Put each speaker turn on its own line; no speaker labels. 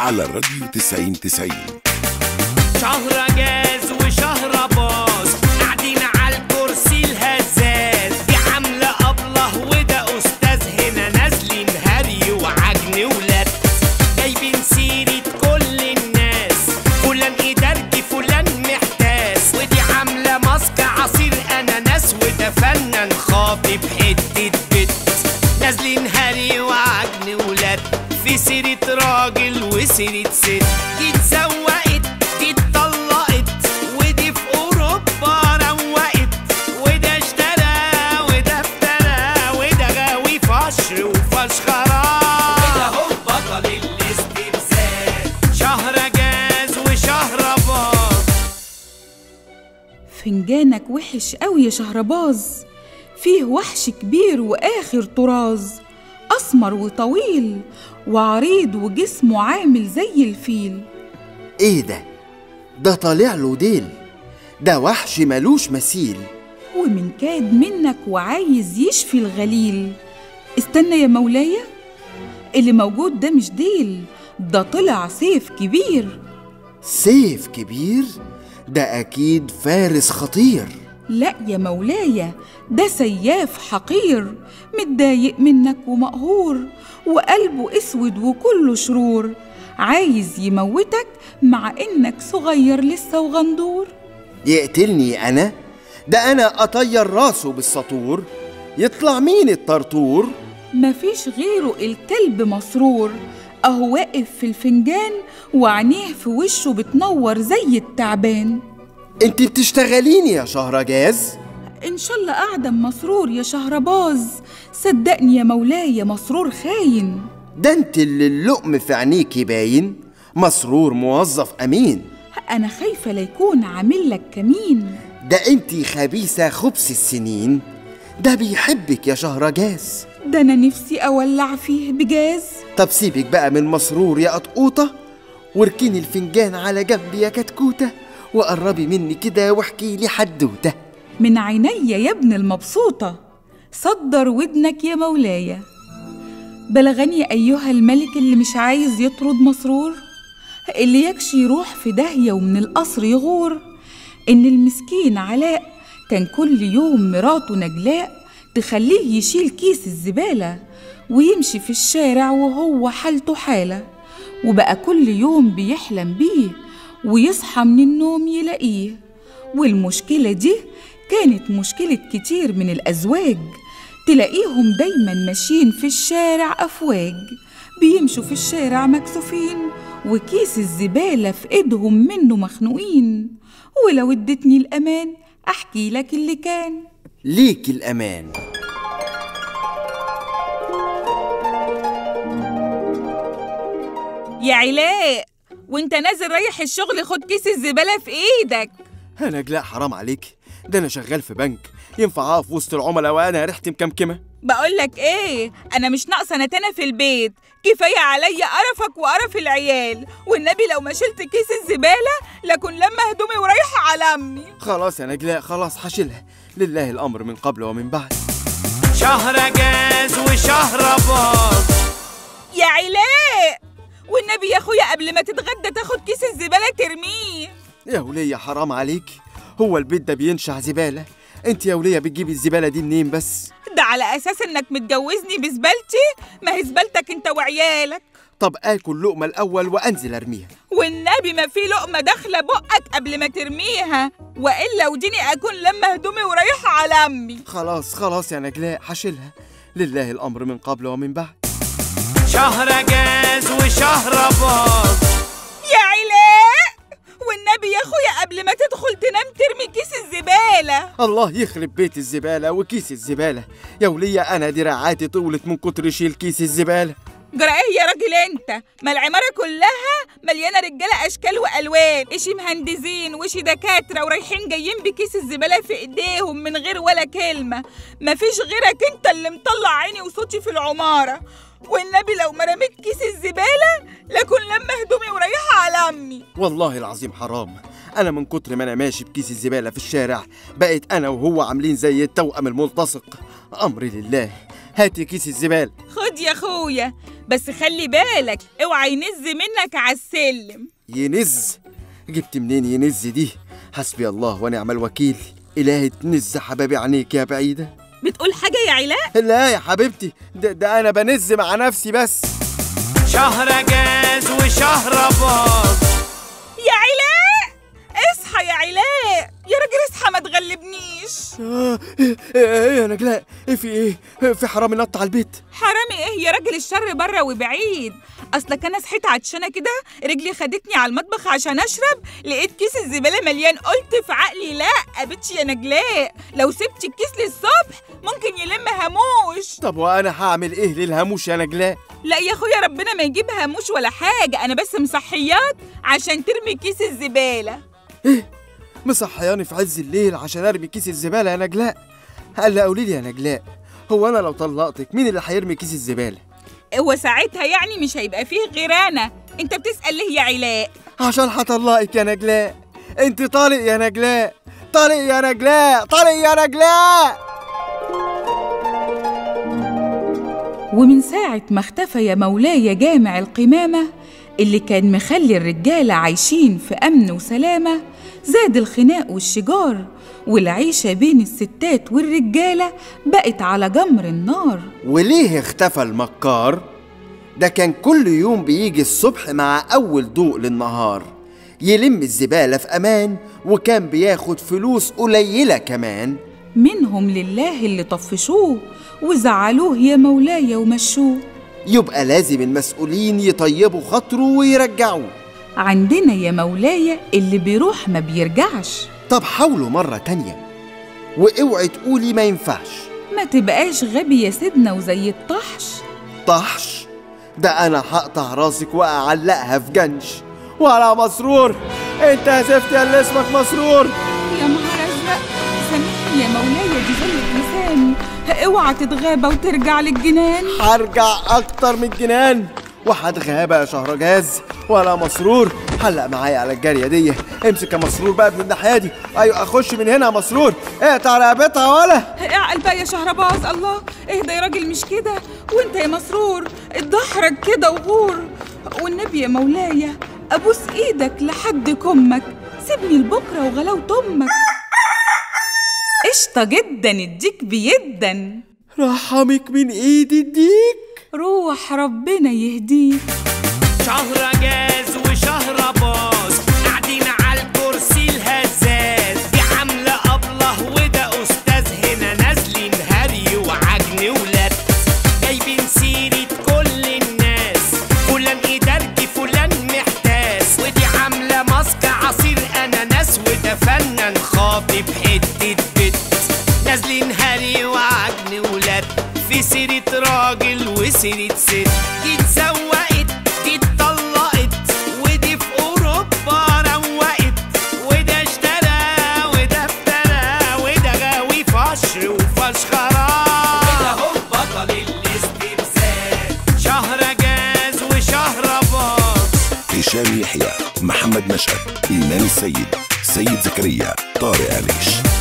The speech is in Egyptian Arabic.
على الراديو 90 90
شهر جاز وشهر باظ قاعدين على الكرسي الهزاز دي عاملة أبله وده أستاذ هنا نازلين هري وعجن ولاد جايبين سيرة كل الناس فلان إدارجي فلان محتاس ودي عاملة ماسك عصير أناناس وده فنان خاطب حتة بت نازلين هري وعجن ولاد في سيرة راجل وسيرة ست دي اتزوقت دي اتطلقت ودي في أوروبا روقت وده اشترى وده افترى وده غاوي فشر وفشخرة وده هو بطل الاستمثال شهر جاز وشهر باظ
فنجانك وحش قوي يا شهرباز فيه وحش كبير واخر طراز اسمر وطويل وعريض وجسمه عامل زي الفيل
ايه ده ده طالع له ديل ده وحش ملوش مثيل
ومن كاد منك وعايز يشفي الغليل استنى يا مولاي اللي موجود ده مش ديل ده طلع سيف كبير
سيف كبير ده اكيد فارس خطير
لا يا مولاي ده سياف حقير متضايق منك ومقهور وقلبه اسود وكله شرور عايز يموتك مع انك صغير لسه وغندور
يقتلني انا ده انا اطير راسه بالسطور يطلع مين الطرطور
مفيش غيره الكلب مسرور اهو واقف في الفنجان وعينيه في وشه بتنور زي التعبان
انت بتشتغليني يا شهرجاز
ان شاء الله اعدم مسرور يا شهرباز صدقني يا مولاي مسرور خاين
ده انت اللي اللقم في عينيكي باين مسرور موظف امين
انا خايفه ليكون عامل لك كمين
ده انت خبيثة خبث السنين ده بيحبك يا شهرجاز
ده انا نفسي اولع فيه بجاز
طب سيبك بقى من مسرور يا قطقوطة واركني الفنجان على جنب يا كتكوتة وقربي مني كده واحكي لي حدوتة
من عيني يا ابن المبسوطة صدر ودنك يا مولاي بلغني أيها الملك اللي مش عايز يطرد مسرور اللي يكشي يروح في داهية ومن القصر يغور إن المسكين علاء كان كل يوم مراته نجلاء تخليه يشيل كيس الزبالة ويمشي في الشارع وهو حالته حالة وبقى كل يوم بيحلم بيه ويصحى من النوم يلاقيه والمشكلة دي كانت مشكلة كتير من الأزواج تلاقيهم دايما ماشيين في الشارع أفواج بيمشوا في الشارع مكسوفين وكيس الزبالة في إيدهم منه مخنوقين ولو ادتني الأمان أحكي لك اللي كان
ليك الأمان
يا علاء وانت نازل رايح الشغل خد كيس الزبالة في ايدك
أنا جلاء حرام عليك ده أنا شغال في بنك ينفع أقف وسط العملاء وأنا ريحتي مكمكمة
بقولك ايه انا مش ناقصه نتانة في البيت كفايه عليا قرفك وقرف العيال والنبي لو ما شلت كيس الزباله لكن لما هدومي ورايحه على امي
خلاص يا نجلاء خلاص هشيلها لله الأمر من قبل ومن بعد
شهر جاز وشهر باظ
يا علاء والنبي يا اخويا قبل ما تتغدى تاخد كيس الزباله ترميه
يا ولية حرام عليك هو البيت ده بينشع زبالة انت يا ولية بتجيبي الزبالة دي منين بس
ده على اساس انك متجوزني بزبالتي ما هي زبالتك انت وعيالك
طب آكل لقمة الأول وأنزل أرميها
والنبي ما في لقمه داخله بقك قبل ما ترميها والا وديني اكون لما هدومي ورايحه على امي
خلاص خلاص يا نجلاء هشيلها لله الأمر من قبل ومن بعد
شهر جاز وشهر باظ
يا علاء والنبي يا اخويا قبل ما تدخل تنام ترمي كيس الزباله
الله يخرب بيت الزبالة وكيس الزبالة يا ولية أنا دراعاتي طولت من كتر شيل كيس الزبالة
جرى ايه يا راجل انت ما العماره كلها مليانه رجاله اشكال والوان اشي مهندسين وشي دكاتره ورايحين جايين بكيس الزباله في ايديهم من غير ولا كلمه مفيش غيرك انت اللي مطلع عيني وصوتي في العماره والنبي لو ما رميت كيس الزباله لكن لما هدومي ورايحه على امي
والله العظيم حرام أنا من كتر ما أنا ماشي بكيس الزبالة في الشارع بقيت أنا وهو عاملين زي التوأم الملتصق أمري لله هاتي كيس الزبالة
خد يا اخويا بس خلي بالك اوعى ينز منك على السلم
ينز جبت منين ينز دي حسبي الله ونعم الوكيل إلهي تنز حبابي عينيك يا بعيدة
بتقول حاجة يا علاء
لا يا حبيبتي ده, ده أنا بنز مع نفسي بس
شهر جاز وشهر باظ
يا علاء اصحى يا علاء يا راجل اصحى ما تغلبنيش
آه، ايه إيه يا نجلاء ايه في ايه في حرامي نط على البيت
حرامي ايه يا راجل الشر بره وبعيد اصلك انا صحيت عطشانه كده رجلي خدتني على المطبخ عشان اشرب لقيت كيس الزباله مليان قلت في عقلي لا بتش يا نجلاء لو سبت الكيس للصبح ممكن يلم هموش
طب وانا هعمل ايه للهاموش يا نجلاء
لا يا اخويا ربنا ما يجيب هموش ولا حاجه انا بس مصحيات عشان ترمي كيس الزباله
مصحياني في عز الليل عشان ارمي كيس الزباله يا نجلاء هلا قولي لي يا نجلاء هو انا لو طلقتك مين اللي هيرمي كيس الزباله
وساعتها يعني مش هيبقى فيه غير انا انت بتسال ليه يا علاء
عشان هطلقك يا نجلاء انت طالق يا نجلاء طالق يا نجلاء طالق يا نجلاء
ومن ساعة ما اختفى يا مولاي جامع القمامة اللي كان مخلي الرجالة عايشين في أمن وسلامة زاد الخناق والشجار والعيشة بين الستات والرجالة بقت على جمر النار
وليه اختفى المكار ده كان كل يوم بيجي الصبح مع اول ضوء للنهار يلم الزباله في امان وكان بياخد فلوس قليله كمان
منهم لله اللي طفشوه وزعلوه يا مولاي ومشوه
يبقى لازم المسؤولين يطيبوا خاطره ويرجعوه
عندنا يا مولاي اللي بيروح ما بيرجعش
طب حاولوا مرة تانية واوعي تقولي ما ينفعش
ما تبقاش غبي يا سيدنا وزي الطحش
طحش ده انا هقطع راسك واعلقها في جنش ولا مسرور انت يا زفت يا اللي اسمك مسرور
يا نهار ازرق سامحني يا مولاي دي غلط لساني اوعى تتغابى وترجع للجنان
هرجع اكتر من الجنان وهتغابى يا شهرجاز ولا مسرور حلق معايا على الجارية دي امسك يا مسرور بقى من الناحية دي ايوه اخش من هنا يا مسرور اقطع رقبتها ولا
اعقل بقى يا شهرباز الله اهدى يا راجل مش كده وانت يا مسرور اتدحرج كده وغور والنبي يا مولاي ابوس ايدك لحد كمك سيبني لبكره وغلاوة امك قشطه جدا الديك بيدا
رحمك من ايدي الديك
روح ربنا يهديك
شهر جاز وشهر باظ قاعدين على الكرسي الهزاز دي عاملة أبله وده أستاذ هنا نازلين هري وعجن ولاد جايبين سيرة كل الناس فلان إدارجي فلان محتاس ودي عاملة ماسك عصير أناناس وده فنان خاطب حتة بت نازلين هري وعجن ولاد في سيرة راجل وسيرة ست دي اتزوقت دي اتطلقت ودي في أوروبا روقت وده اشترى وده افترى وده غاوي فشر وفشخرة وده هو بطل الاستفزاز شهر جاز وشهر باظ
هشام يحيى محمد مشهد إيمان السيد سيد زكريا طارق عليش